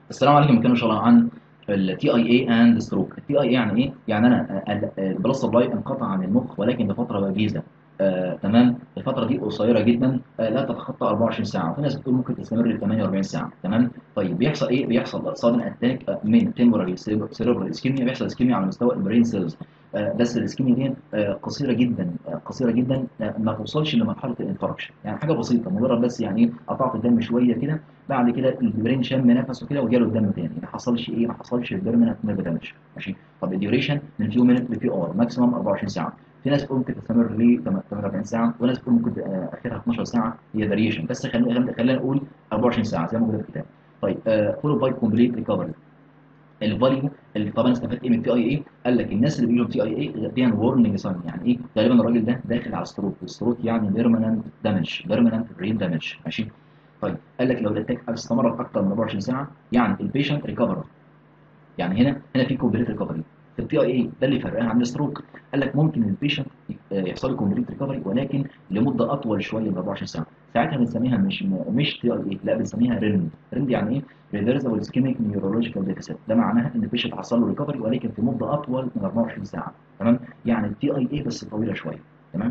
السلام عليكم بنتكلم ان شاء الله عن التي اي اي اند ستروك التي اي اي يعني ايه يعني انا البلس سبلاي انقطع عن المخ ولكن بفتره وجيزه آه، تمام الفتره دي قصيره جدا آه، لا تتخطى 24 ساعه وفي ناس بتقول ممكن تستمر ل 48 ساعه تمام طيب بيحصل ايه بيحصل صادم اتاك من تمبرالي سيربرال اسكيميا بيحصل اسكيميا على مستوى البرين سيلز آه، بس الاسكيميا دي آه، قصيره جدا آه، قصيره جدا آه، ما توصلش لمرحله الانفاركشن يعني حاجه بسيطه مجرد بس يعني ايه قطعت الدم شويه كده بعد كده البرين شم نفسه كده وجاله الدم تاني ما حصلش ايه ما حصلش بيرمننت نيرف دامج ماشي طب الديوريشن من فيو مينت لفيو اور ماكسيمم 24 ساعه في ناس بتقول ممكن تستمر ل 48 ساعه وناس بتقول ممكن آه، اخرها 12 ساعه هي فاريشن بس خلينا خلينا نقول 24 ساعه زي ما موجود في الكتاب طيب فولو باي كومبليت ريكفري الفاليو اللي طبعا استفدت ايه من التي اي اي قال لك الناس اللي بيجوا تي اي اي فيها وورنينج ساين يعني ايه غالبا الراجل ده داخل على ستروك الستروك يعني بيرمننت دامج بيرمننت برين دامج ماشي طيب قال لك لو الاتاك استمرت اكتر من 24 ساعه يعني البيشنت ريكفر يعني هنا هنا في كومبليت ريكفري في التي اي اي ده اللي فرقها عن الستروك قال لك ممكن البيشنت يحصل له كومبليت ريكفري ولكن لمده اطول شويه من 24 ساعه ساعتها بنسميها مش مش تي اي اي لا بنسميها ريند ريند يعني ايه ريفرسبل اسكيميك نيورولوجيكال ديفيسيت ده معناها ان البيشنت حصل له ريكفري ولكن في مده اطول من 24 ساعه تمام يعني التي اي اي بس طويله شويه تمام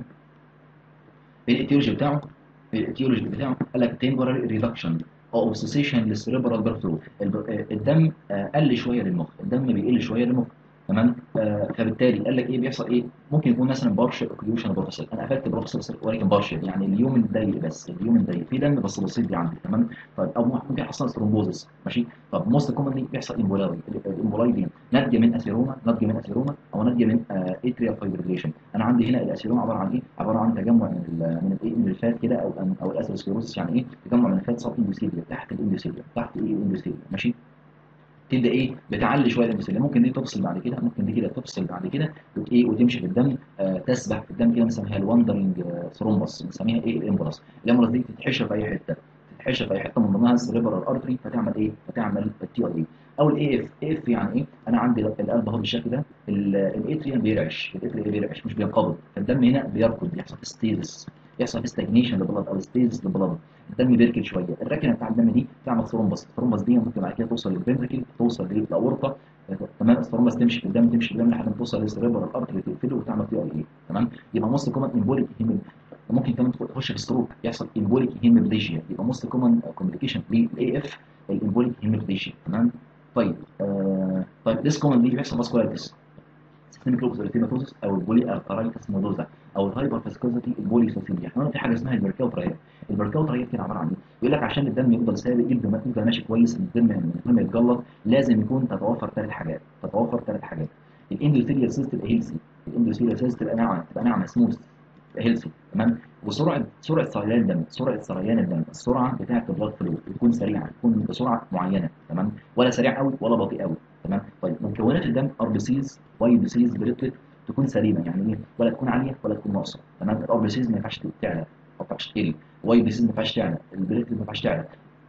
الايتيولوجي بتاعه الايتيولوجي بتاعه قال لك تمبراري ريدكشن او اوبسيشن للسيريبرال بلاد فلو الدم آه، قل شويه للمخ الدم بيقل شويه للمخ تمام آه فبالتالي قال لك ايه بيحصل ايه ممكن يكون مثلا بارشل اوكليوشن بروفيسور انا قفلت بروفيسور ولكن بارشل يعني اليوم الضيق بس اليوم الضيق في دم بس بسيط دي عندي تمام طيب او ممكن يحصل ثرومبوزس ماشي طب موست كومنلي بيحصل امبولاي الامبولاي دي ناتجه من اثيروما ناتجه من اثيروما او ناتجه من آه اتريال فايبريليشن انا عندي هنا الاثيروما عباره عن ايه عباره عن تجمع من ال من الايه من الفات كده او او الاثيروسكليروسس يعني ايه تجمع من الفات سب اندوثيليا تحت الاندوثيليا تحت ايه الاندوثيليا ماشي تبدا ايه بتعلي شويه الانسولين ممكن دي تفصل بعد كده ممكن دي كده تفصل بعد كده وت- ايه وتمشي في الدم آه تسبح في الدم كده بنسميها الواندرنج آه ثرومبس بنسميها ايه الامبرس الامبرس دي تتحشر في اي حته تتحشر في اي حته من ضمنها السريبرال ارتري فتعمل ايه فتعمل التي اي او الاي اف اي اف يعني ايه انا عندي القلب اهو بالشكل ده الاتريوم بيرعش الاتريوم بيرعش مش بينقبض فالدم هنا بيركض بيحصل في ستيزس يحصل في ستاجنيشن للبلد او ستيزس للبلد الدم بيركل شويه الركنه بتاع الدم دي تعمل ثرومبس الثرومبس دي ممكن بعد كده توصل للفنتركل توصل للاورطه تمام الثرومبس تمشي في الدم تمشي في الدم لحد ما توصل للسريبرال ارتري تقفله وتعمل تي اي اي تمام يبقى موست كومن امبوليك هيمين ممكن كمان تخش في ستروك يحصل امبوليك هيمبليجيا يبقى موست كومن كومبليكيشن للاي اف الامبوليك هيمبليجيا تمام طيب آه طيب ديس كومن دي بيحصل فاسكولايتس سيستميك لوبس اريتيماتوزس او البولي ارترايتس نودوزا او الهايبر فاسكوزيتي البولي سوسيليا احنا قلنا في حاجه اسمها البركاوترايت البركاوترايت كده عباره عن ايه؟ يقول لك عشان الدم يفضل ثابت يفضل يفضل ماشي كويس الدم من غير ما يتجلط لازم يكون تتوفر ثلاث حاجات تتوفر ثلاث حاجات الاندوثيليال سيستم تبقى هيلثي الاندوثيليال سيستم تبقى ناعمه تبقى ناعمه سموث هيلثي تمام وسرعه سرعه سريان الدم سرعه سريان الدم السرعه بتاعه البلاد فلو تكون سريعه تكون بسرعه معينه تمام ولا سريع قوي ولا بطيء قوي تمام طيب مكونات الدم ار بي سيز واي بي سيز بليتلت تكون سليمه يعني ايه ولا تكون عاليه ولا تكون ناقصه تمام الار بي سيز ما ينفعش تعلى ما ينفعش تقل واي بي سيز ما ينفعش تعلى البليتلت ما ينفعش تعلى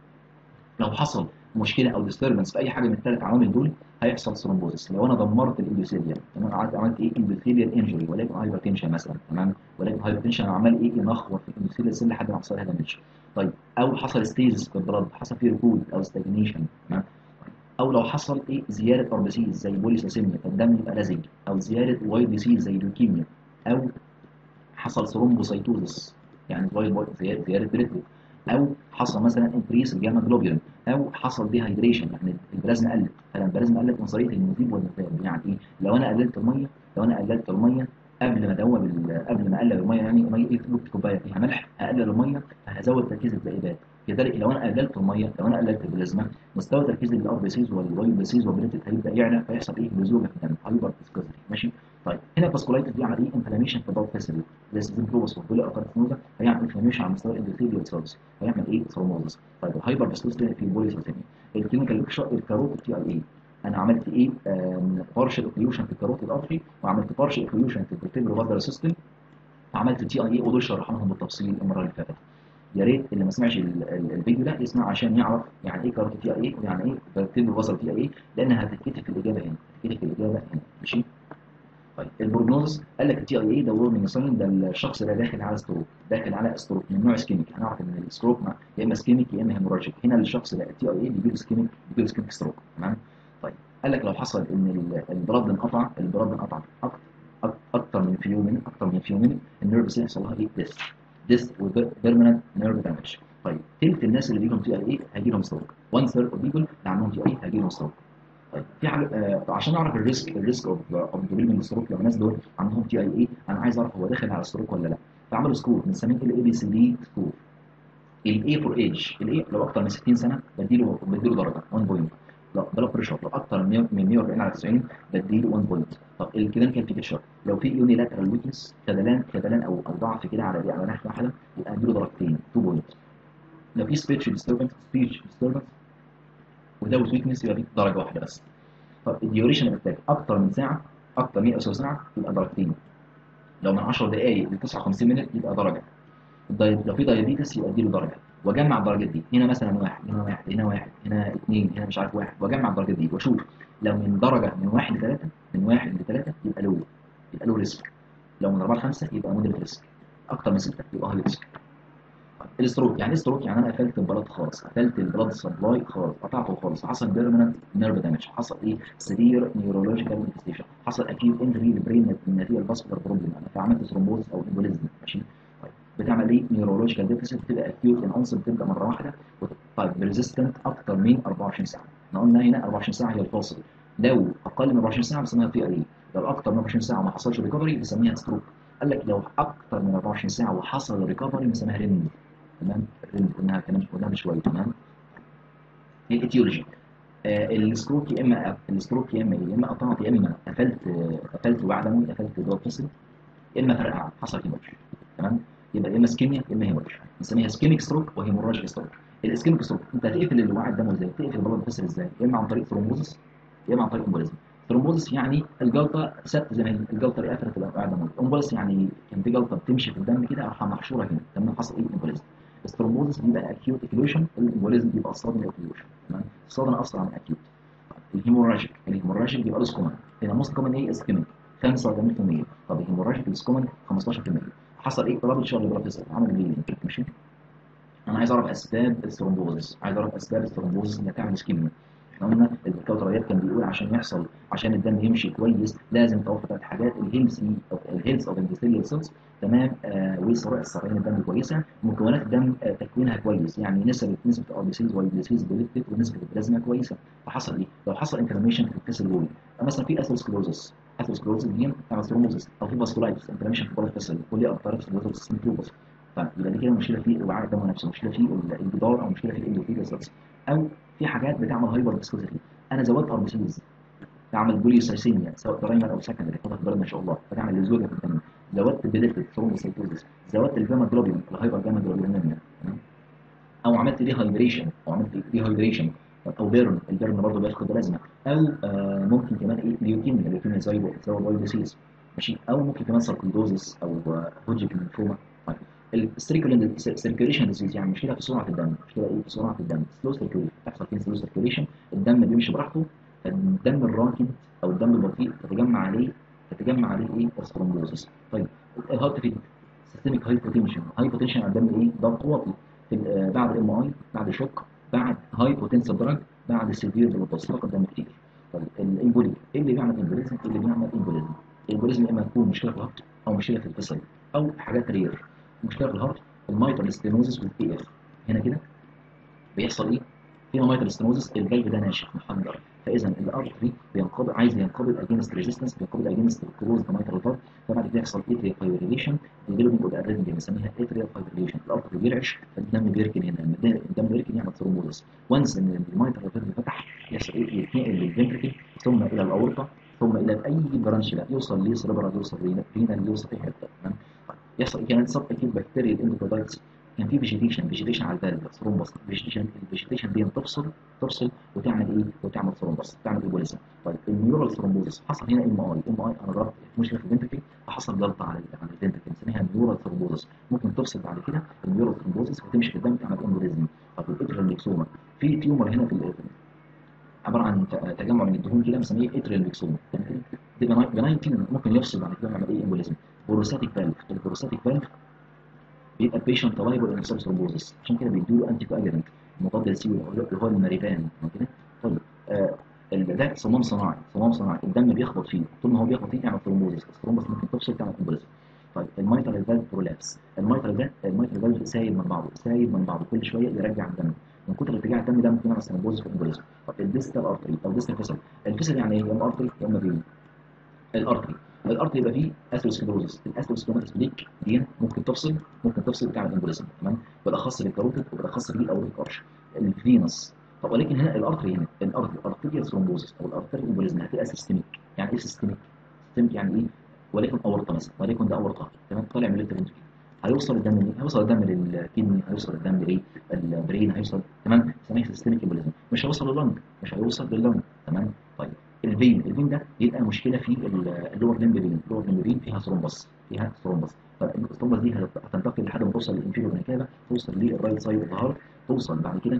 لو حصل مشكله او ديستربنس في اي حاجه من الثلاث عوامل دول هيحصل ثرومبوزس لو انا دمرت الاندوثيليال تمام عملت عملت ايه اندوثيليال انجري ولكن هايبرتنشن مثلا تمام ولكن هايبرتنشن عمال ايه ينخور في الاندوثيليال سيل لحد ما يحصل لها دامج طيب او حصل ستيزس في البلد حصل فيه ركود او ستاجنيشن تمام او لو حصل ايه زياده اربسيز زي بوليسيسيميا فالدم يبقى لزج او زياده واي دي سي زي لوكيميا او حصل ثرومبوسيتوزس يعني زياده زياده بريتلت او حصل مثلا انكريس الجاما جلوبولين او حصل ديهايدريشن يعني البلازما قلت فلما البلازما قلت من طريقه المذيب والمذاب يعني ايه لو انا قللت الميه لو انا قللت الميه قبل ما ادوب ال- قبل ما اقلل الميه يعني ميه ايه تجيب كوبايه فيها ملح هقلل الميه فهزود تركيز الذئبات كذلك لو انا قللت الميه لو انا قللت البلازما مستوى تركيز الار بي سيز والواي بي سيز والبليتد هيبدا يعلى فيحصل ايه لزوجه في الدم هايبر فيسكوزيتي ماشي طيب هنا الفاسكولايتس دي عمل ايه انفلاميشن في البلد فيسل زي سيزم كلوبس والبولي ارتريتنوزا هيعمل انفلاميشن على مستوى الاندوثيليال سيلز هيعمل ايه ثرومبوزس طيب الهايبر فيسكوزيتي في البولي سيستمي الكلينيكال بيكشر الكاروت تي اي اي انا عملت ايه بارشل اوكليوشن في الكاروت الارتري وعملت بارشل اوكليوشن في الفيرتيبرال فاسكولار سيستم وعملت تي اي اي ودول شرحناهم بالتفصيل المره اللي فاتت يا ريت اللي ما سمعش ال- ال- الفيديو ده يسمع عشان يعرف يعني ايه كاروت تي اي اي ويعني ايه فيرتيبرال فاسكولار تي اي اي لانها هتتكتب في الاجابه هنا هتتكتب في الاجابه هنا ماشي طيب البروجنوز قال لك التي اي اي ده ورنينج ساين ده الشخص اللي داخل على ستروك داخل على ستروك من نوع اسكيميك هنعرف ان الستروك مع يا اما اسكيميك يا اما هيموراجيك هنا الشخص ده تي اي اي بيجي له اسكيميك بيجي له اسكيميك ستروك تمام طيب قال لك لو حصل ان البلاد انقطع البلاد انقطع اكتر من فيو من اكتر من فيو من النيرف يحصل لها ايه ديس ديس وبيرمننت نيرف دامج طيب ثلث الناس اللي بيجيلهم تي اي اي هيجي لهم ستروك 1 ثيرد اوف بيبل اللي عندهم تي اي هيجي لهم ستروك طيب في حاجه آه عشان اعرف الريسك الريسك اوف اوف ديفلوبمنت ستروك لو الناس دول عندهم تي اي اي انا عايز اعرف هو داخل على ستروك ولا لا فعملوا سكور بنسميه الاي بي سي دي سكور الاي فور ايج الاي لو اكتر من 60 سنه بديله بديله درجه 1 بوينت لو بلاد بريشر لو اكتر من 140 على 90 بديله 1 بوينت طب الكلينيكال بيكتشر لو في يوني لاترال ويكنس خذلان خذلان او او ضعف كده على على ناحيه واحده يبقى اديله درجتين 2 بوينت لو في سبيتش ديستربنس سبيتش ديستربنس وداوت ويكنس يبقى درجه واحده بس طب الديوريشن اتاك اكتر من ساعه اكتر من 100 ساعه يبقى درجتين لو من 10 دقائق ل 59 مينت يبقى درجه لو في دايابيتس يبقى اديله درجه واجمع الدرجات دي هنا مثلا واحد هنا واحد هنا واحد هنا اثنين هنا مش عارف واحد واجمع الدرجات دي واشوف لو من درجه من واحد لثلاثه من واحد لثلاثه يبقى لو يبقى لو ريسك لو من اربعه لخمسه يبقى مودريت ريسك اكتر من سته يبقى هاي ريسك الستروك يعني ايه ستروك يعني انا قفلت البلد خالص قفلت البلد سبلاي خالص قطعته خالص حصل بيرمننت نيرف دامج حصل ايه سيفير نيورولوجيكال مانيفستيشن حصل اكيد انجري للبرين نتيجه الفاسكولار بروبلم انا فعملت ثرومبوز او امبوليزم ماشي طيب بتعمل ايه نيورولوجيكال ديفيسيت بتبقى اكيوت ان انسب بتبدا مره واحده طيب ريزيستنت اكتر من 24 ساعه احنا قلنا هنا 24 ساعه هي الفاصل لو اقل من 24 ساعه بنسميها تي اي لو اكتر من 24 ساعه وما حصلش ريكفري بنسميها ستروك قال لك لو اكتر من 24 ساعه وحصل ريكفري بنسميها ريند تمام قلناها كمان قلناها من شويه تمام الايتيولوجي آه الستروك يا اما الستروك يا اما يا اما قطعت يا اما قفلت قفلت وعي دموي قفلت جوه الفصل يا اما فرقعه حصل هيمورج تمام يبقى يا اما سكيميا يا اما هيمورج بنسميها سكيميك ستروك وهيموراجيك ستروك الاسكيميك ستروك انت هتقفل الوعي الدموي ازاي؟ تقفل البلد الفصل ازاي؟ يا اما عن طريق ثرومبوزس يا اما عن طريق امبوليزم ثرومبوزس يعني الجلطه ثبت زي ما الجلطه اللي قفلت الوعي الدموي امبوليس يعني كان في جلطه بتمشي في الدم كده راح محشوره هنا تمام حصل ايه امبوليزم الثرومبوزس بيبقى اكيوت اكلوشن الامبوليزم بيبقى صادم اكلوشن تمام الصادم اسرع من الاكيوت الهيموراجيك الهيموراجيك بيبقى لوس كومن هنا موست كومن ايه اسكيميك 85% طب الهيموراجيك لوس كومن 15% حصل ايه طلب الشغل بروفيسور عمل بليدنج ماشي انا عايز اعرف اسباب الثرومبوزس عايز اعرف اسباب الثرومبوزس اللي تعمل اسكيميا احنا قلنا الكوتريات كان بيقول عشان يحصل عشان الدم يمشي كويس لازم توفر ثلاث حاجات الهيلثي او الهيلث اوف اندستريال سيلز تمام آه وسرعه سرعين الدم كويسه مكونات الدم آه تكوينها كويس يعني نسبه نسبه ار بي سيلز واي بي سيلز بوليتيك ونسبه البلازما كويسه فحصل ايه؟ لو حصل انفلاميشن في الكسل وول مثلا في اثيروسكلوزس اثيروسكلوزس دي تعمل ثرومبوزس او في فاسكولايتس انفلاميشن في البلد فيسل كلها اضطراب في البلد سيمتومز فيبقى دي كده مشكله في وعاء الدم نفسه مشكله في الجدار او مشكله في الاندوثيليال سيلز او في حاجات بتعمل هايبر فيسكوزيتي انا زودت ار بي سيلز تعمل بوليوسايسيميا سواء برايمر او سكندري خطها في البلد ما شاء الله فتعمل لزوجه في الدم زودت بليتد ثرومبوسايتوزس زودت الجاما جلوبين الهايبر جاما جلوبينيميا او عملت دي هايدريشن او عملت دي هايدريشن او بيرن البيرن برضه بياخد بلازما او آه ممكن كمان ايه ليوكيميا ليوكيميا زي زي وايد ديسيز ماشي او ممكن كمان ساركويدوزس او هوجيكن لينفوما السيركيوليشن ديزيز يعني مشكله في سرعه الدم مشكله ايه في سرعه الدم سلو سيركيوليشن بتحصل فين سلو سيركيوليشن الدم بيمشي براحته الدم الراكد او الدم البطيء تتجمع عليه تتجمع عليه ايه الثرومبوزس طيب الهارت فين سيستميك هايبوتنشن هايبوتنشن على الدم ايه ضغط واطي آه بعد الام اي بعد شوك بعد هايبوتنسيف دراج بعد السيفير بلوتوس فقط دم كتير طيب الامبوليك ايه اللي بيعمل امبوليزم ايه اللي بيعمل امبوليزم الامبوليزم اما تكون مشكله في الهارت او مشكله في الفصل او حاجات رير مشكله في الهارت المايترال ستينوزس والاي اف هنا كده بيحصل ايه فينا مايترال ستينوزس الجلد ده ناشف محجر فاذا الارتري بينقبض عايز ينقبض اجينست ريزيستنس بينقبض اجينست كلوز مايترال فالف فبعد كده يحصل اتريال فايبريليشن ديفلوبينج اوف اريثميا بنسميها اتريال فايبريليشن الارتري بيرعش فالدم بيركن هنا الدم بيركن يعمل ثرومبوزس وانس ان المايترال فالف فتح يحصل ايه يتنقل للفنتركل ثم الى الاورطه ثم الى اي برانش بقى يوصل لسيربرال يوصل لينا يوصل في حته تمام يحصل كمان سب اكيد بكتيريا اندوكاردايتس كان في فيجيتيشن فيجيتيشن على الفالف ثرومبس فيجيتيشن الفيجيتيشن دي تفصل تفصل وتعمل ايه وتعمل ثرومبس تعمل ايبوليزم طيب النيورال ثرومبوزس حصل هنا ام اي ام اي انا ضربت مشكله في الفنتركل فحصل جلطه على على الفنتركل بنسميها نيورال ثرومبوزس ممكن تفصل بعد كده النيورال ثرومبوزس وتمشي في الدم تعمل امبوليزم طب الاترال ليكسوما في تيومر هنا في عباره عن تجمع من الدهون كده بنسميه اتريال ليكسوما دي بناين ممكن يفصل بعد كده يعمل ايه امبوليزم بروستاتيك فالف البروستاتيك فالف بيبقى البيشنت لايبل ان ثرومبوزس عشان كده بيدوا انتي كواجلنت مضاد للسيول اللي هو الماريبان كده طيب آه ده صمام صناعي صمام صناعي الدم بيخبط فيه طول ما هو بيخبط فيه يعمل ثرومبوزس الثرومبوس ممكن تفصل تعمل امبوليزم طيب الميترال فالف برولابس الميترال ده الميترال فالف سايب من بعضه سايب من بعضه كل شويه يرجع الدم من كتر ارتجاع الدم ده ممكن يعمل ثرومبوزس في الامبوليزم طب الديستال ارتري او ديستال فيسل الفيسل يعني ايه يا اما ارتري يا اما فين الارتري الارتري يبقى فيه اثيروسكلوزس الاثيروسكلوزس دي دي ممكن تفصل ممكن تفصل تعمل امبوليزم تمام بالاخص للكاروتيد وبالاخص للاوريك ارش الفينس طب ولكن هنا الارتري هنا الارتري ارتريال ثرومبوزس او الارتري امبوليزم هتبقى سيستميك يعني ايه سيستميك سيستميك يعني ايه وليكن اورطه مثلا وليكن ده اورطه تمام طالع من الليتر هيوصل الدم ليه؟ هيوصل الدم للكدني هيوصل الدم للبرين هيوصل تمام سميه سيستميك امبوليزم مش هيوصل لللنج مش هيوصل لللنج تمام طيب الفين الفين ده بيبقى مشكله في اللور لمب فين اللور لمب فين فيها ثرومبس فيها ثرومبس فالثرومبس دي هتنتقل لحد ما توصل للانفيريور فينيكالا توصل للرايت سايد اوف هارت توصل بعد كده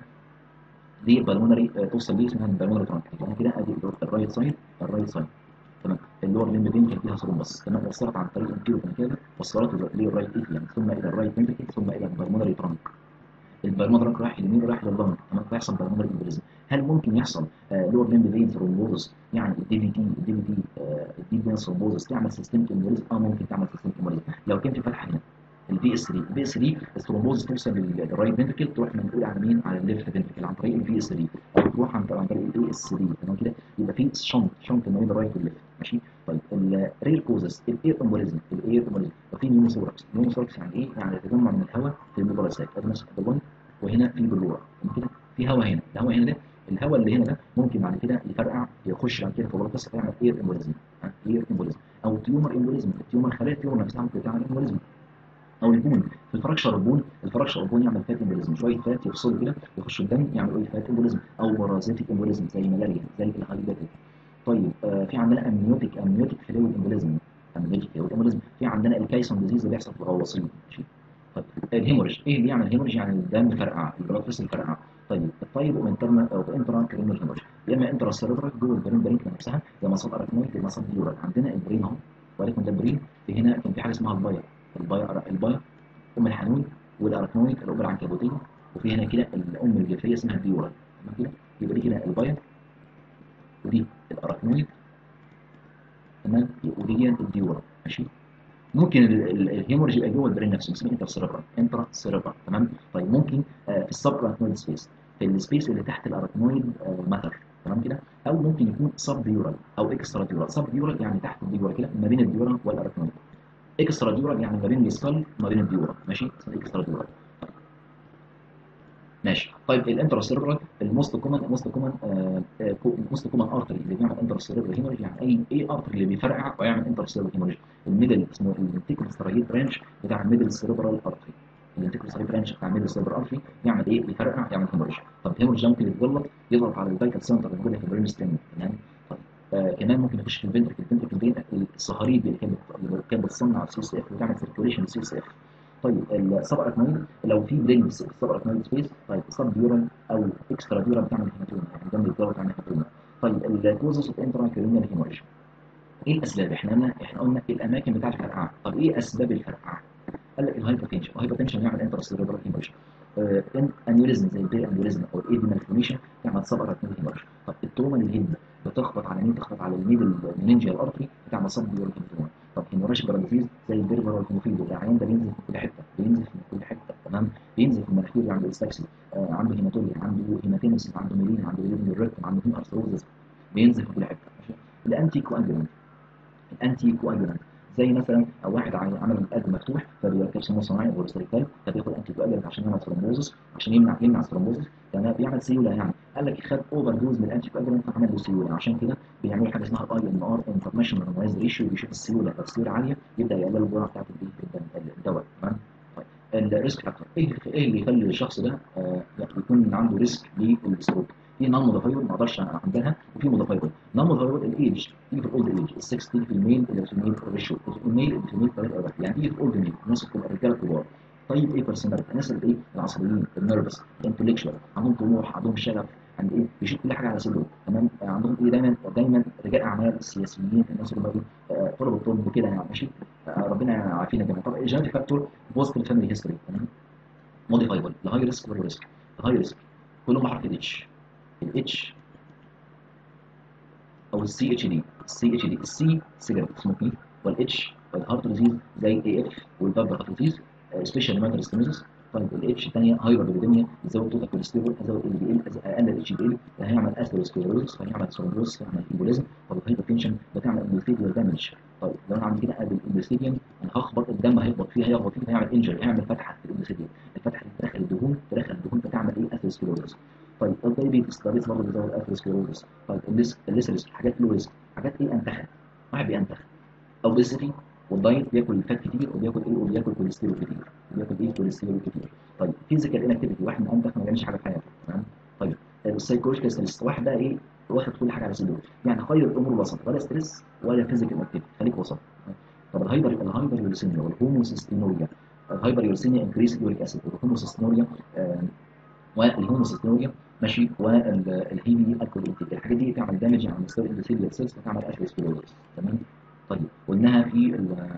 دي بالمونري توصل ليه اسمها بالمونري ترانك يعني كده ادي الرايت سايد الرايت سايد تمام اللور لمب فين كان فيها ثرومبس تمام وصلت عن طريق الانفيريور فينيكالا وصلت للرايت اتريوم ثم الى الرايت فنتركل ثم الى البالمونري ترانك البالمونري رايح يمين رايح لللنج تمام فيحصل بالمونري امبوليزم هل ممكن يحصل لور لمب فين ثرومبوزس يعني الدي في تي الدي في تي الدي فين ثرومبوزس تعمل سيستميك امبوليزم اه ممكن تعمل سيستميك امبوليزم لو كان في فتحه هنا البي اس 3 البي اس 3 الثرومبوزس توصل للرايت فنتركل تروح منقول على مين على الليفت فنتركل عن طريق البي اس 3 او تروح عن طريق الاي اس 3 تمام كده يبقى في شنط شنط ما بين الرايت والليفت ماشي طيب الريل كوزز الاير امبوليزم الاير امبوليزم وفي نيوموثوركس نيوموثوركس يعني ايه يعني تجمع من الهواء في الميدالسات ادي مثلا بالون وهنا في بلوره كده في هواء هنا الهواء هنا ده الهواء اللي هنا ده ممكن بعد كده يفرقع يخش بعد كده في البلوره يعمل اير امبوليزم اير امبوليزم او تيومر امبوليزم التيومر خلايا التيومر نفسها ممكن تعمل امبوليزم او البون في الفراكشر البون الفراكشر البون يعمل فات امبوليزم شويه فات يفصلوا كده يخش الدم يعمل ايه فات امبوليزم او بارازيتيك امبوليزم زي ملاريا زي الهايباتيك طيب آه في عندنا امنيوتيك امنيوتيك فلويد امبوليزم امنيوتيك فلويد امبوليزم في عندنا الكايسون ديزيز اللي بيحصل في الغواصين ماشي طيب الهيموريج ايه اللي يعمل هيموريج يعني الدم فرقع البلاد فيسل فرقع طيب الطيب وانترنا او انترا كريمال هيموريج يا اما انترا سيربرال جوه البرين برين نفسها يا مصاب اركنويد يا مصاب ديورال عندنا البرين اهو ولكن ده البرين في هنا كان في حاجه اسمها البايا البايا البايا ام الحنون والاركنويد الام العنكبوتيه وفي هنا كده الام الجلفيه اسمها الديورال تمام كده يبقى دي كده البايا ودي الاركنويد تمام ودي الديورال ماشي ممكن الهيموريج يبقى جوه البرين نفسه اسمه انتر سيربرال انترا سيربرال تمام طيب ممكن آه في السب اركنويد سبيس في السبيس اللي تحت الاركنويد آه ماتر تمام كده او ممكن يكون سب ديورال او اكسترا ديورال سب ديورال يعني تحت الديورال كده ما بين الديورال والاركنويد اكسترا ديورال يعني ما بين السكال وما بين الديورال ماشي اسمه اكسترا ديورال ماشي طيب الانترا سيربرال الموست كومن موست كومن موست كومن ارتري اللي بيعمل انترا سيربرال هيموريج يعني اي اي ارتري اللي بيفرقع ويعمل انترا سيربرال هيموريج الميدل اسمه الانتيكول سترايد برانش بتاع الميدل سيربرال ارتري الانتيكول سترايد برانش بتاع الميدل سيربرال ارتري يعمل ايه يفرقع يعمل هيموريج طب الهيموريج ممكن يتجلط يضغط على الفيتال سنتر اللي موجوده في البرين ستيم تمام طيب آه كمان ممكن يخش في الفنتركل الفنتركل دي الصهاريد اللي كانت اللي كانت بتصنع السي سي اف وتعمل سيركيوليشن للسي سي اف طيب السب اركنويد لو في برين في السب اركنويد سبيس طيب سب ديورال او اكسترا ديورال بتعمل هيماتوما يعني الدم بيتضغط على الهيماتوما طيب الكوزس اوف انترا كريميال هيموريج ايه الاسباب احنا قلنا احنا قلنا الاماكن بتاعه الفرقعه طب ايه اسباب الفرقعه قال لك الهايبرتنشن الهايبرتنشن يعمل انترا سيربرال هيموريج انيوريزم زي البير انيوريزم او الايدي مالفورميشن تعمل سب اركنويد هيموريج طب التروما للهيد بتخبط على مين تخبط على الميدل مننجيال ارتري بتعمل سب ديورال هيماتوما طب هيموراجيك باراليزيز زي البربر والهيموفيل العيان ده بينزل في كل حته بينزل في كل حته تمام بينزل في المناخير عنده استاكسي آه عنده هيماتوليا عنده هيماتيمس عنده ميلين عنده ليفن الريكتوم عنده هيم ارثروزس بينزل في كل حته ماشي الانتي كواجولانت الانتي كواجولانت زي مثلا او واحد عمل القلب مفتوح فبيركب صمام صناعي او ريستريكال فبياخد انتي كواجولانت عشان يعمل ثرومبوزس عشان يمنع يمنع الثرومبوزس تمام بيعمل سيوله يعني قال لك خد اوفر دوز من الانتي كواجولانت فعمل له سيوله عشان كده بيعملوا حاجه اسمها اي ان ار انترناشونال نويز ريشيو بيشوف السيوله لو السيوله عاليه يبدا يقلل الجرعه بتاعت الدواء تمام طيب الريسك فاكتور ايه ايه اللي يخلي الشخص ده آه يكون عنده ريسك للستروك في نون موديفايبل ما اقدرش اعملها وفي موديفايبل نون موديفايبل الايدج تيجي في الاولد ايج السكس تيجي في الميل اللي في الميل ريشيو في الميل اللي في الميل ثلاثه يعني تيجي في الاولد ميل الناس الرجاله الكبار طيب ايه بيرسوناليتي الناس اللي ايه العصبيين النيرفس الانتلكشوال عندهم طموح عندهم شغف عند ايه بيشيل كل حاجه على سلوك تمام آه، عندهم ايه دايما دايما رجال اعمال السياسيين الناس اللي هم آه، طلب الطب كده يعني ماشي آه، ربنا عارفين يا جماعه طب الجينيتيك فاكتور بوست الفاميلي هيستوري تمام موديفايبل الهاي ريسك واللو ريسك الهاي ريسك كلهم بحرف الاتش الاتش او السي اتش دي السي اتش دي السي سيجاريت سموكينج والاتش الهارت ديزيز زي اي اف والباب هارت ديزيز سبيشال ماتر ستينوزس طيب الاتش الثانيه هايبرليبيديميا يزود توتال كوليسترول يزود ال دي ال اقل الاتش دي ال هيعمل اثيروسكليروزس هيعمل ثرومبوز هيعمل ايبوليزم طب الهايبرتنشن بتعمل اندوثيليال دامج طيب لو انا عندي كده قبل الاندوثيليوم انا هخبط الدم هيخبط فيه هيخبط فيه هيعمل انجري هيعمل فتحه في الاندوثيليوم الفتحه اللي تدخل الدهون تدخل الدهون فتعمل ايه اثيروسكليروزس طيب الدايبيتس الدايبيتس برضه بيزود اثيروسكليروزس طيب الليس الليسرس حاجات لو ريسك حاجات ايه انتخب واحد بينتخب اوبيسيتي والدايت بياكل فات كتير وبياكل ايه وبياكل كوليسترول كتير بياكل ايه كوليسترول كتير طيب فيزيكال انكتيفيتي واحد منتخب ما بيعملش حاجه في حياته تمام طيب السايكولوجيكال ستريس واحد بقى ايه واخد كل حاجه على سلوك يعني خير الامور وسط ولا ستريس ولا فيزيكال اكتيفيتي خليك وسط طب الهايبر الهايبر يورسينيا والهوموسيستينوريا الهايبر يورسينيا انكريس اليوريك اسيد والهوموسيستينوريا والهوموسيستينوريا ماشي والهيمي الكول انتيك الحاجات دي تعمل دامج على مستوى الاندوثيليال سيلز وتعمل اثيروسكليروزس تمام طيب قلناها في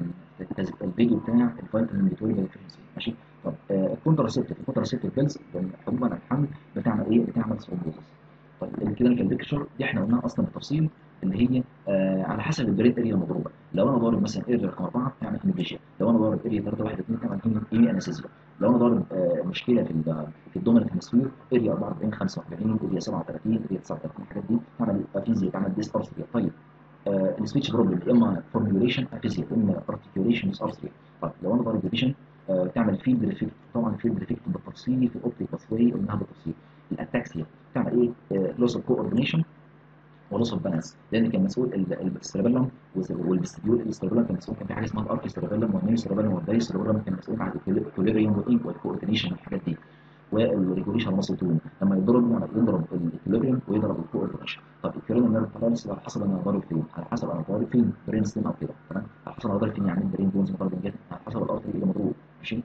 الفيديو بتاع الفيتامين بي 12 ديفيشنسي ماشي طب آه الكونتراسيبتيف الكونتراسيبتيف بيلز حبوب عن الحمل بتعمل ايه بتعمل ثرومبوزس طيب الكلينيكال بيكتشر دي احنا قلناها اصلا بالتفصيل اللي هي آه على حسب البرين اريا المضروبه لو انا ضارب مثلا اريا رقم 4 تعمل هيميبليجيا لو انا ضارب اريا 3 1 2 تعمل هيمي انستيزيا لو انا ضارب آه مشكله في في الدومينانت هيمسفير اريا 44 45 اريا 37 اريا 39 الحاجات دي تعمل افيزيا تعمل ديس ارثريا طيب آه السبيتش بروبلم يا اما فورميوليشن افيزيا يا اما ارتكيوليشن ديس ارثريا طيب لو انا ضارب ديفيجن آه تعمل فيلد ريفلكت طبعا فيلد ريفلكت بالتفصيل في الاوبتيك باثواي قلناها بالتفصيل الاتاكسيا تعمل ايه لوس اوف كوردينيشن ولوس اوف بالانس لان كان مسؤول السيربيلم والفيستيبيول السيربيلم كان مسؤول كان في حاجه اسمها الارك سيربيلم والميني سيربيلم والداي سيربيلم كان مسؤول عن الاكوليبريم والانك والكوردينيشن والحاجات دي والريجوليشن مصر تون لما يضرب يعني يضرب الاكوليبريم ويضرب الكوردينيشن طب الكيرون نيرف بالانس على حسب انا ضارب فين على حسب انا ضارب فين برين ستيم او كده تمام على حسب انا ضارب فين يعني برين بونز مضروب جدا على حسب الارتري اللي مضروب ماشي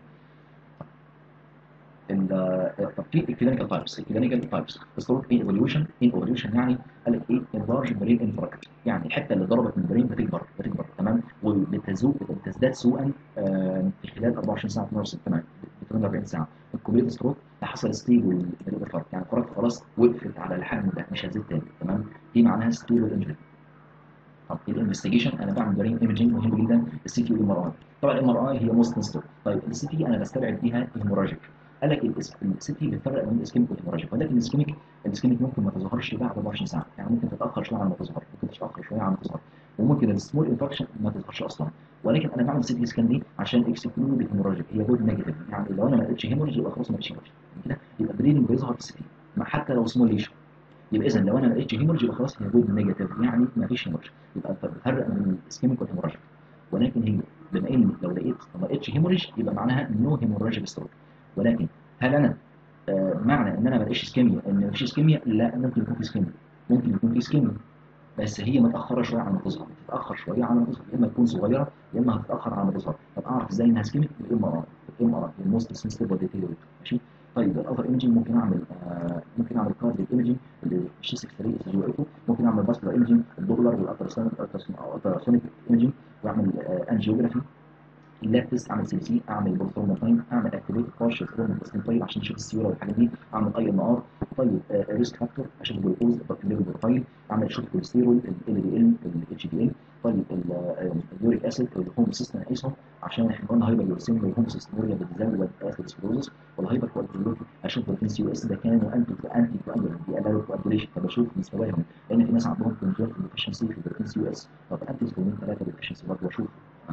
طب في الكلينيكال تايبس الكلينيكال تايبس ستروك ايه ايفوليوشن ايه ايفوليوشن يعني قال لك ايه انلارج برين انفراكت يعني الحته اللي ضربت من البرين بتكبر بتكبر تمام وبتزوق بتزداد سوءا آه في خلال 24 ساعه 12 تمام 48 ساعه الكومبليت ستروك حصل ستيبل الفرق يعني الفرق خلاص وقفت على الحجم ده مش هتزيد تاني تمام دي معناها ستيبل انجري طب الانفستيجيشن انا بعمل برين ايمجنج مهم جدا السي تي والام ار اي طبعا الام ار اي هي موست ستروك طيب السي تي انا بستبعد بيها هيموراجيك قال لك السي تي بتفرق بين الاسكيميك والهيموراجيك ولكن الاسكيميك الاسكيميك ممكن ما تظهرش بعد 24 ساعه يعني ممكن تتاخر شويه على ما تظهر ممكن تتاخر شويه على ما تظهر وممكن السمول انفكشن ما تظهرش اصلا ولكن انا بعمل سي تي سكان دي عشان اكسكلود الهيموراجيك هي جود نيجاتيف يعني لو انا ما لقيتش هيموراجيك يبقى خلاص ما لقيتش هيموراجيك كده يبقى بريدنج بيظهر في السي تي حتى لو سمول ليشن يبقى اذا لو انا ما لقيتش هيموراجيك يبقى خلاص هي جود نيجاتيف يعني ما فيش هيموراجيك يبقى بفرق بين الاسكيميك والهيموراجيك ولكن هي بما ان لو لقيت ما لقيتش هيموراجيك يبقى معناها نو هيموراجيك ستروك ولكن هل انا آه معنى ان انا ما لقيتش اسكيميا ان ما فيش اسكيميا لا ممكن يكون في اسكيميا ممكن يكون في اسكيميا بس هي متاخره شويه على ما تظهر تتاخر شويه على ما تظهر يا اما تكون صغيره يا اما هتتاخر على ما تظهر طب اعرف ازاي انها اسكيميك بالام ار اي الام ار اي الموست سنسيتيف ديتيلوريت ماشي طيب الاذر ايمجنج ممكن اعمل آه ممكن اعمل كارديك ايمجنج اللي الشي 6 3 اس جي ايكو ممكن اعمل باسكولار ايمجنج الدولار والالتراسونيك الالتراسونيك ايمجنج واعمل آه انجيوجرافي اللابس اعمل سي سي اعمل بروتون تايم اعمل اكتيفيت بارشل فورم تسليم طيب عشان اشوف السيوله والحاجات دي اعمل اي ام ار طيب ريسك فاكتور اشوف الجلوكوز الليفل بروفايل اعمل اشوف الكوليسترول ال دي ال الاتش دي ال طيب اليوريك اسيد الهوم سيستم اقيسهم عشان احنا قلنا هايبر يورسين والهوم سيستموريا بتزود اثيروسكلوزس والهايبر كواليتيلوتي اشوف بروتين سي او اس ده كان وانتي انتي كواجولانت بيقللوا الكواجوليشن فبشوف مستواهم لان في ناس عندهم كونجكتيف ديفيشنسي في البروتين سي او اس طب انتي سكومين 3 ديفيشنسي برضه بشوف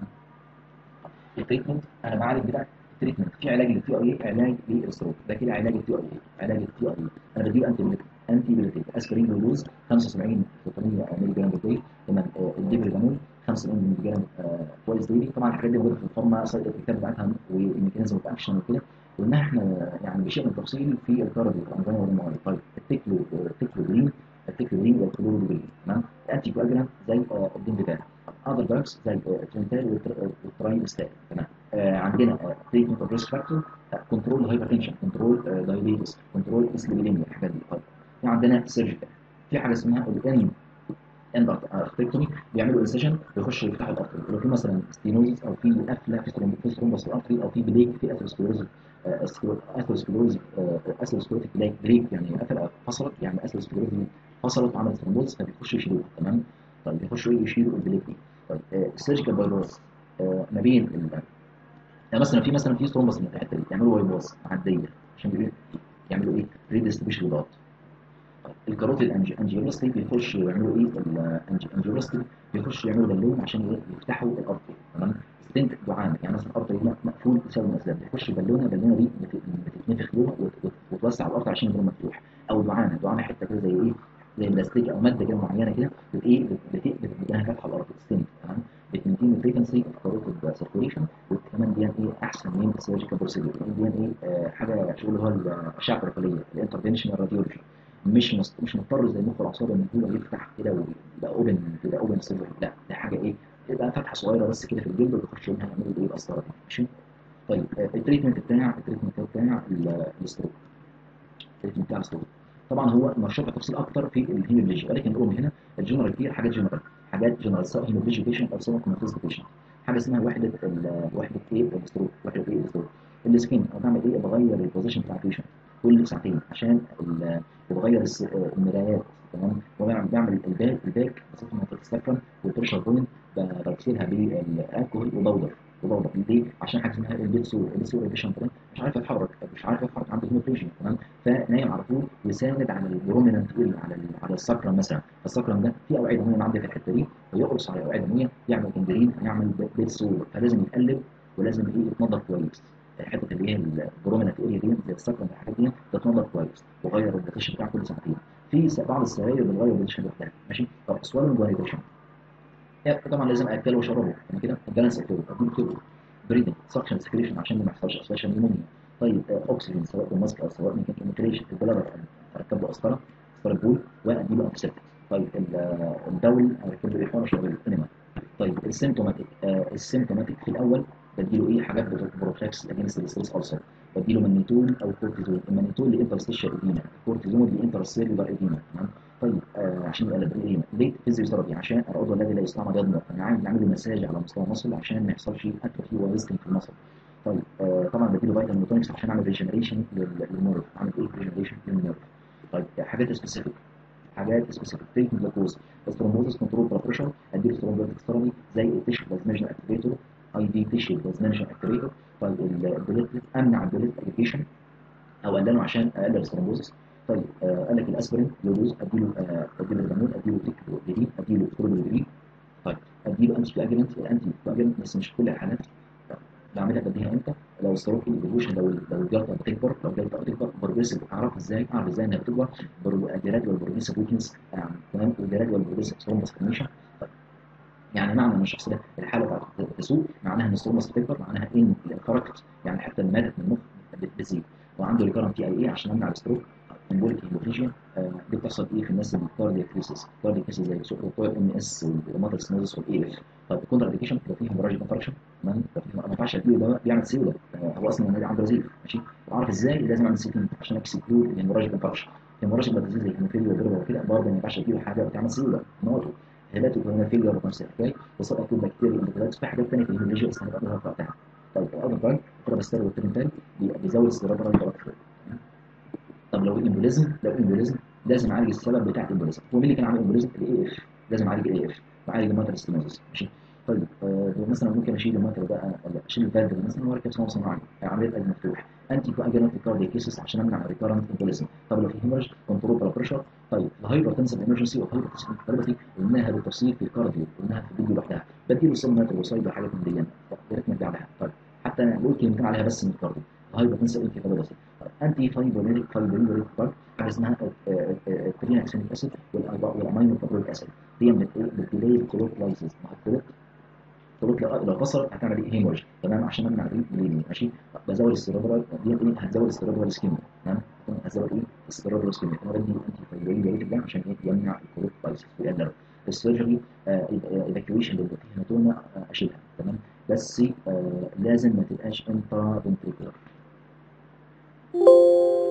التريتمنت انا بعالج بتاع التريتمنت في علاج للتي اي اي علاج للستروك ده كده علاج التي اي اي علاج التي اي اي انا بديه انتي انتي بيليتيك اسبرين بلوز 75 300 مللي جرام بالدي تمام الديبريدامول 75 مللي جرام كويس ديلي طبعا الحاجات دي موجوده في الفارما سايد الكتاب بتاعتها والميكانيزم اوف اكشن وكده وان احنا يعني بشيء من التفصيل في الكارديو انجينا والمعالج طيب التكلو التكلوجرين التكلوجرين والكلوروجرين تمام الانتي كواجولانت زي الدين بتاعه اذر دراجز زي الترنتال والترايستال تمام آه عندنا تريتمنت اوف ريسك فاكتور كنترول هايبرتنشن كنترول دايابيتس كنترول اسليبيديميا الحاجات دي طيب يعني عندنا سيرجيكال في حاجه اسمها الان اند ارتكتومي بيعملوا انسيشن بيخشوا يفتحوا الارتري لو في مثلا ستينوزس او في قفله في ثرومبوس في الارتري او في بليك في اثيروسكلوز اثيروسكلوز اثيروسكلوتيك بليك بريك يعني قفله فصلت يعني اثيروسكلوز فصلت وعملت ثرومبوز فبيخشوا يشيلوها تمام طيب بيخشوا يشيلوا البليك دي طيب السيرجيكال بايباس ما بين يعني مثلا في مثلا في ثرومبوس من الحته دي يعملوا بايباس معديه عشان ايه يعملوا ايه ريديستريبيوشن للضغط الكاروتيد انجيوبلاستي بيخش يعملوا ايه الانجيوبلاستي بيخش يعملوا بالون عشان يفتحوا الارتري تمام ستنت دعامه يعني مثلا الارتري ده مقفول بسبب من الاسباب بيخش بالونه البالونه دي بتتنفخ جوه وتوسع الارتري عشان يكون مفتوح او دعامه دعامه حته كده زي ايه زي بلاستيك او ماده كده معينه كده بت ايه بتديها فتحه الارتري ستنت تمام بتمنتين الفريكنسي اوف كاروتيد سيركيوليشن وكمان دي ايه احسن من السيرجيكال بروسيدور دي ايه آه حاجه شغل هو الاشعه التركيبيه الانترفنشن راديولوجي مش مست... مش مضطر زي المخ والاعصاب ان هو يفتح كده ويبقى اوبن كده اوبن سيرفر لا ده حاجه ايه تبقى فتحه صغيره بس كده في الجلد ويخش منها يعملوا ايه القسطره دي ماشي طيب آه التريتمنت بتاع التريتمنت بتاع الستروك التريتمنت بتاع الستروك طبعا هو مشروع تفصيل اكتر في الهيموبليجي ولكن نقول هنا الجنرال كتير حاجات جنرال حاجات جنرال سواء هيموبليجي بيشنت او سواء كوماتوز بيشنت حاجه اسمها وحده وحده ايه الستروك وحده ايه الستروك السكين بعمل ايه بغير البوزيشن بتاع البيشنت كل ساعتين عشان بتغير المرايات تمام وبعمل الباك الباك بصفه منطقه السكرم والبريشر بوينت بغسلها بالالكوهول وبودر وبودر ليه؟ عشان حاجه اسمها البيت سور البيت سور البيشنت ده مش عارف يتحرك مش عارف يتحرك عنده هيموفليجيا تمام فنايم على طول يساند على البروميننت على على السكرم مثلا السكرم ده في اوعيه دمويه عندي في الحته دي ويقرص على اوعيه دمويه يعمل جنجرين يعمل بيت سور فلازم يتقلب ولازم ايه يتنظف كويس الحته اللي هي البروميننت اريا دي زي السكن الحاجات دي تتنظف كويس وغير البوزيشن بتاع كل ساعتين في بعض السراير بتغير البوزيشن لوحدها ماشي طب سوالنج وهيدريشن طبعا لازم اكله واشربه انا كده البالانس اكله اديله كده بريدنج سكشن سكريشن عشان ما يحصلش اسبشن نيمونيا طيب اكسجين سواء بالماسك او سواء من كيميكاليشن البلادر اركب له قسطره قسطره بول واديله انتسبتيك طيب البول اركب له احمر شغل انيما طيب السيمتوماتيك آه السيمتوماتيك في الاول بديله ايه حاجات بروفلاكس اجينست الستريس السر بديله مانيتول او كورتيزون المانيتول لانترستيشال اديما الكورتيزون لانترسيلولار اديما تمام طيب آه عشان يبقى الادرينالين ليه فيزيوثيرابي عشان العضو الذي لا يستعمل يضمر انا عايز اعمل له مساج على مستوى المصل عشان ما يحصلش اتروفي وريستنج في المصل طيب آه طبعا بديله فيتامين وتونكس عشان اعمل ريجنريشن للنيرف اعمل ايه ريجنريشن للنيرف طيب حاجات سبيسيفيك حاجات سبيسيفيك تريتمنت للكوز الثرومبوزس كنترول بلاد بريشر اديله ثرومبوزس ثيرابي زي التيشو بلازميجن اكتيفيتور اي دي تيشو بلازميجن اكتيفيتور طيب البليت امنع البليت ابلكيشن او اقلله عشان اقلل الثرومبوزس طيب آه قال لك الاسبرين لو دوز اديله آه اديله الرامون اديله تيكلوجرين اديله كلوجرين طيب اديله انتي كواجلنت الانتي كواجلنت بس مش في كل الحالات بعملها بديها امتى لو الصاروخ الايفولوشن لو لو الجلطه بتكبر لو الجلطه بتكبر بروجريسيف اعرف ازاي اعرف ازاي انها بتكبر جرادوال بروجريسيف ويكنس تمام وجرادوال بروجريسيف ثرومبس كونيشن يعني معنى ان الشخص ده الحاله بتاعته تسوء معناها ان الثرومبس بتكبر معناها ان خرجت يعني حتى المادة من المخ بتزيد وعنده ريكارنت تي اي اي عشان امنع الستروك امبوليك هيموفليجيا دي بتحصل ايه في الناس اللي كاردياك كريسيس كاردياك كريسيس زي سوبر ام اس والروماتيك سنوزس والاي اف طيب الكونتر اديكيشن لو في هيموراجيك انفاركشن تمام ما ينفعش اديله ده بيعمل سيوله هو اصلا عنده رزيف ماشي وعارف ازاي لازم اعمل سيتين عشان اكسكلود الهيموراجيك انفاركشن الهيموراجيك بلاد زي الهيموفيليا والدرجه وكده برضه ما ينفعش اديله حاجه بتعمل سيوله نوته هيباتو كورونا فيلير نفس الحكايه وسقط كل بكتيريا اندوكرايتس في حاجات ثانيه في الهيموراجيا بس هنبقى نقولها وقتها طيب اول بوينت الترابستير والترنتال بيزود السيرابرال بلاد طب لو امبوليزم لو امبوليزم لازم اعالج السبب بتاع الامبوليزم هو مين اللي كان عامل امبوليزم الاي اف لازم اعالج الاي اف بعالج الماتر ستينوزس ماشي طيب آه مثلا ممكن اشيل الماتر بقى اشيل الفالف مثلا واركب صمام صناعي عمليه قلب مفتوح انتي كواجلانت كاردياك كيسس عشان امنع ريكارنت امبوليزم طب لو في هيمرج كنترول بلاد بريشر طيب الهايبر تنسب ايمرجنسي والهايبر تنسب انفيرتي قلناها بالتفصيل في الكارديو قلناها في الفيديو لوحدها بديله سمنات وصايد وحاجات من دي يا ريت نرجع لها طيب حتى نقول كلمتين عليها بس من الكارديو الهايبر تنسب انفيرتي انتي فايبرينيك فايبرينيك بارك حاجه اسمها الترينكسينيك اسيد والامينو كابريك اسيد دي بتديلي الكلوت لايسيس مع الكلوت الكلوت لو كسرت هتعمل ايه هيمورج تمام عشان امنع البليدنج ماشي بزود السيربرال دي ايه هتزود السيربرال سكيميا تمام هتزود ايه السيربرال سكيميا انا بدي انتي فايبرينيك ده عشان ايه يمنع الكلوت لايسيس ويقلل السيرجري ايفاكيويشن اللي في هيماتوما اشيلها تمام بس آه لازم ما تبقاش انترا فنتريكولار